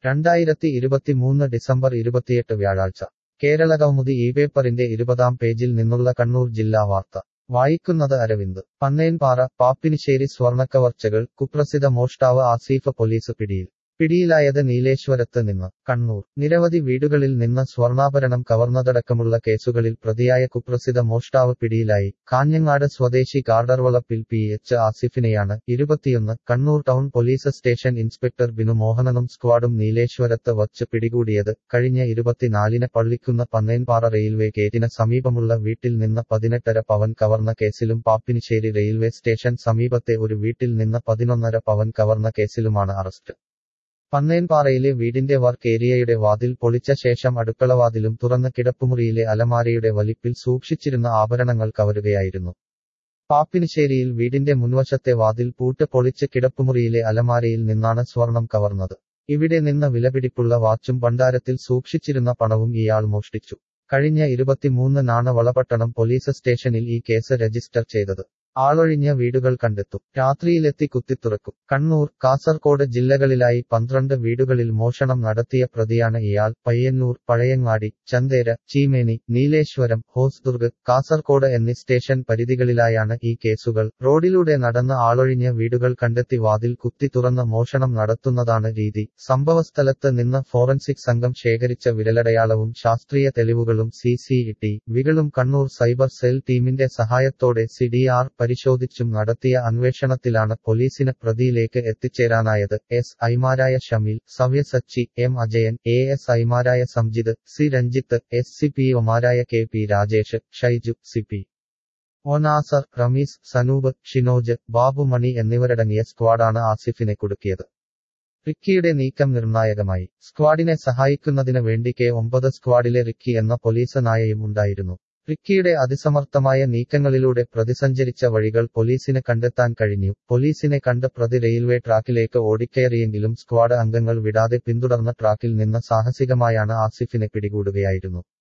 രണ്ടായിരത്തി ഇരുപത്തിമൂന്ന് ഡിസംബർ ഇരുപത്തിയെട്ട് വ്യാഴാഴ്ച കേരളകൗമുദി ഈ പേപ്പറിന്റെ ഇരുപതാം പേജിൽ നിന്നുള്ള കണ്ണൂർ ജില്ലാ വാർത്ത വായിക്കുന്നത് അരവിന്ദ് പന്നേൻപാറ പാപ്പിനിശ്ശേരി സ്വർണക്കവർച്ചകൾ കുപ്രസിദ്ധ മോഷ്ടാവ് ആസീഫ് പോലീസ് പിടിയിൽ പിടിയിലായത് നീലേശ്വരത്ത് നിന്ന് കണ്ണൂർ നിരവധി വീടുകളിൽ നിന്ന് സ്വർണ്ണാഭരണം കവർന്നതടക്കമുള്ള കേസുകളിൽ പ്രതിയായ കുപ്രസിദ്ധ മോഷ്ടാവ് പിടിയിലായി കാഞ്ഞങ്ങാട് സ്വദേശി ഗാർഡർവളപ്പിൽ പി എച്ച് ആസിഫിനെയാണ് ഇരുപത്തിയൊന്ന് Kannur town police station inspector Binu മോഹനനും സ്ക്വാഡും നീലേശ്വരത്ത് വച്ച് പിടികൂടിയത് കഴിഞ്ഞ ഇരുപത്തിനാലിന് പള്ളിക്കുന്ന പന്നേൻപാറ റെയിൽവേ ഗേറ്റിന് സമീപമുള്ള വീട്ടിൽ നിന്ന് പതിനെട്ടര പവൻ കവർന്ന കേസിലും പാപ്പിനിശ്ശേരി റെയിൽവേ സ്റ്റേഷൻ സമീപത്തെ ഒരു വീട്ടിൽ നിന്ന് പതിനൊന്നര പവൻ കവർന്ന കേസിലുമാണ് അറസ്റ്റ് പന്നേൻപാറയിലെ വീടിന്റെ വർക്ക് ഏരിയയുടെ വാതിൽ പൊളിച്ച ശേഷം അടുക്കളവാതിലും തുറന്ന് കിടപ്പുമുറിയിലെ അലമാരയുടെ വലിപ്പിൽ സൂക്ഷിച്ചിരുന്ന ആഭരണങ്ങൾ കവരുകയായിരുന്നു പാപ്പിനിശ്ശേരിയിൽ വീടിന്റെ മുൻവശത്തെ വാതിൽ പൂട്ട് പൊളിച്ച് കിടപ്പുമുറിയിലെ അലമാരയിൽ നിന്നാണ് സ്വർണം കവർന്നത് ഇവിടെ നിന്ന് വിലപിടിപ്പുള്ള വാച്ചും ഭണ്ഡാരത്തിൽ സൂക്ഷിച്ചിരുന്ന പണവും ഇയാൾ മോഷ്ടിച്ചു കഴിഞ്ഞ ഇരുപത്തിമൂന്നിനാണ് വളപട്ടണം പോലീസ് സ്റ്റേഷനിൽ ഈ കേസ് രജിസ്റ്റർ ചെയ്തത് ആളൊഴിഞ്ഞ വീടുകൾ കണ്ടെത്തും രാത്രിയിലെത്തി കുത്തിത്തുറക്കും കണ്ണൂർ കാസർകോട് ജില്ലകളിലായി പന്ത്രണ്ട് വീടുകളിൽ മോഷണം നടത്തിയ പ്രതിയാണ് ഇയാൾ പയ്യന്നൂർ പഴയങ്ങാടി ചന്തേര ചീമേനി നീലേശ്വരം ഹോസ്ദുർഗ് കാസർകോട് എന്നീ സ്റ്റേഷൻ പരിധികളിലായാണ് ഈ കേസുകൾ റോഡിലൂടെ നടന്ന ആളൊഴിഞ്ഞ വീടുകൾ കണ്ടെത്തി വാതിൽ കുത്തി തുറന്ന് മോഷണം നടത്തുന്നതാണ് രീതി സംഭവസ്ഥലത്ത് നിന്ന് ഫോറൻസിക് സംഘം ശേഖരിച്ച വിരലടയാളവും ശാസ്ത്രീയ തെളിവുകളും സി സി ടി വികളും കണ്ണൂർ സൈബർ സെൽ ടീമിന്റെ സഹായത്തോടെ സി ഡി ആർ പരിശോധിച്ചും നടത്തിയ അന്വേഷണത്തിലാണ് പോലീസിന് പ്രതിയിലേക്ക് എത്തിച്ചേരാനായത് എസ് ഐമാരായ Shameel Savyasachi M Ajayan A S ഐമാരായ Samjith C Ranjith S C P ഒമാരായ K P Rajesh Shaiju C P ഒനാസർ റമീസ് സനൂപ് ഷിനോജ് ബാബുമണി എന്നിവരടങ്ങിയ സ്ക്വാഡാണ് ആസിഫിനെ കുടുക്കിയത് റിക്കിയുടെ നീക്കം നിർണായകമായി സ്ക്വാഡിനെ സഹായിക്കുന്നതിന് വേണ്ടി കെ ഒമ്പത് സ്ക്വാഡിലെ റിക്കി എന്ന പോലീസ് നായയും ഉണ്ടായിരുന്നു റിക്കിയുടെ അതിസമർത്ഥമായ നീക്കങ്ങളിലൂടെ പ്രതിസഞ്ചരിച്ച വഴികൾ പോലീസിന് കണ്ടെത്താൻ കഴിഞ്ഞു പോലീസിനെ കണ്ട് പ്രതി റെയിൽവേ ട്രാക്കിലേക്ക് ഓടിക്കയറിയെങ്കിലും സ്ക്വാഡ് അംഗങ്ങൾ വിടാതെ പിന്തുടർന്ന ട്രാക്കിൽ നിന്ന് സാഹസികമായാണ് ആസിഫിനെ പിടികൂടുകയായിരുന്നു